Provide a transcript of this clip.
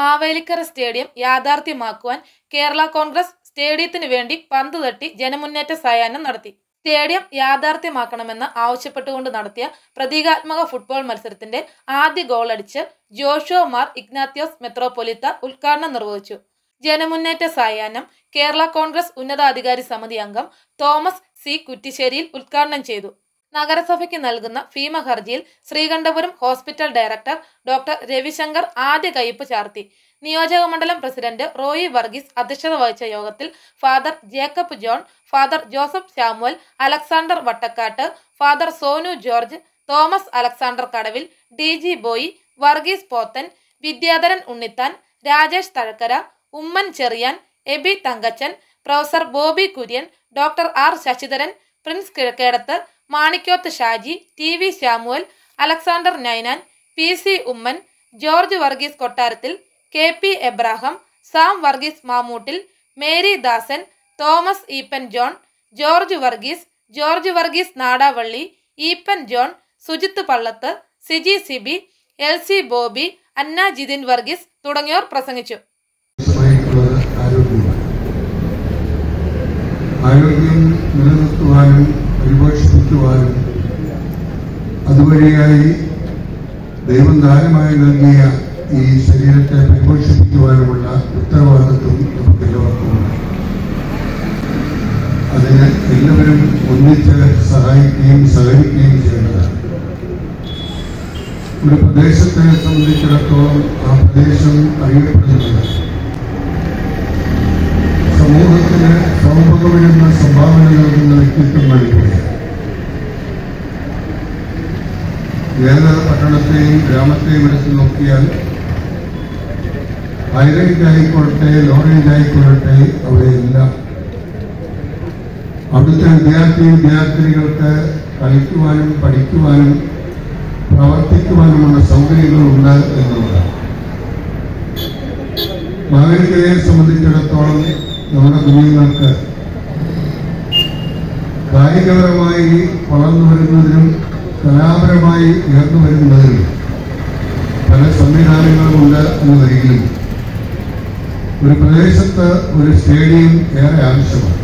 Mavelikkara stadium യാഥാർത്ഥ്യമാക്കുവാൻ കേരള കോൺഗ്രസ് സ്റ്റേഡിയത്തിനു വേണ്ടി പന്ത് തട്ടി ജനമുന്നേറ്റ സായാഹ്നം നടത്തി സ്റ്റേഡിയം യാഥാർത്ഥ്യമാക്കണമെന്ന് ആവശ്യപ്പെട്ടുകൊണ്ട് നടത്തിയ പ്രതീകാത്മക ഫുട്ബോൾ മത്സരത്തിന്റെ ആദ്യ ഗോളടിച്ച് ജോഷോ മാർ ഇഗ്നാത്യോസ് മെത്രോപൊലിത്ത ഉദ്ഘാടനം നിർവഹിച്ചു ജനമുന്നേറ്റ സായാഹ്നം കേരള കോൺഗ്രസ് ഉന്നതാധികാരി സമിതി അംഗം തോമസ് സി കുറ്റിശ്ശേരിയിൽ ഉദ്ഘാടനം ചെയ്തു നഗരസഭയ്ക്ക് നൽകുന്ന ഭീമ ഹർജിയിൽ Sreekandapuram hospital director doctor Ravishankar ആദ്യ കയ്പ് ചാർത്തി നിയോജക മണ്ഡലം പ്രസിഡന്റ് റോയി വർഗീസ് അധ്യക്ഷത വഹിച്ച യോഗത്തിൽ father Jacob John father Joseph Samuel Alexander Vattakkattu father Sonu George Thomas Alexander Kadavil D G Boy Varghese Pothan Vidyadharan Unnithan Rajesh Thazhakkara Oommen Cherian Aby Thankachan professor Bobby Kurian doctor R Sasidharan Prince Kizhakkedathu Manikkoth Shaji T V Samuel Alexander Ninan P C Oommen George Varghese Kottarathil K P Abraham Sam Varghese Mamoottil Mary Dasan Thomas Eapen John George Varghese George Varghese Nadavally Eapen John Sujith Pallath Siji Siby L C Bobby Anna Jithin Varghese തുടങ്ങിയവർ പ്രസംഗിച്ചു ആയിട്ടുള്ളത് ആരോഗ്യമാണ് ആരോഗ്യം നിലനിർത്തുവാനും പരിപോഷിപ്പിക്കുവാനും അതുവഴിയായി ദൈവം ദാനമായി നൽകിയ ഈ ശരീരത്തെ പരിപോഷിപ്പിക്കുവാനുമുള്ള ഉത്തരവാദിത്വം നമുക്ക് എല്ലാവർക്കുമുണ്ട് അതിന് എല്ലാവരും ഒന്നിച്ച് സഹായിക്കുകയും സഹകരിക്കുകയും ചെയ്യേണ്ടതാണ് ഒരു പ്രദേശത്തെ സംബന്ധിച്ചിടത്തോളം ആ പ്രദേശം അറിയപ്പെടുന്നത് സമൂഹത്തിന് സൗഭഗമിടുന്ന സംഭാവന നൽകുന്ന വ്യക്തിത്വങ്ങളിലൂടെ ഏത് പട്ടണത്തെയും ഗ്രാമത്തെയും എടുത്ത് നോക്കിയാൽ ഹൈറേഞ്ച് ആയിക്കൊള്ളട്ടെ ലോ റേഞ്ച് ആയിക്കൊള്ളട്ടെ അവിടെയെല്ലാം അവിടുത്തെ വിദ്യാർത്ഥി വിദ്യാർത്ഥിനികൾക്ക് കളിക്കുവാനും പഠിക്കുവാനും പ്രവർത്തിക്കുവാനുമുള്ള സൗകര്യങ്ങളുണ്ട് എന്നുള്ളതാണ് മാവേലിക്കരയെ സംബന്ധിച്ചിടത്തോളം നമ്മുടെ കുഞ്ഞുങ്ങൾക്ക് കായികപരമായി വളർന്നു വരുന്നതിനും കലാപരമായി ഉയർന്നു വരുന്നതിനും പല സംവിധാനങ്ങളുമുണ്ട് എന്ന് വരികിലും ഒരു പ്രദേശത്ത് ഒരു സ്റ്റേഡിയം ഏറെ ആവശ്യമാണ്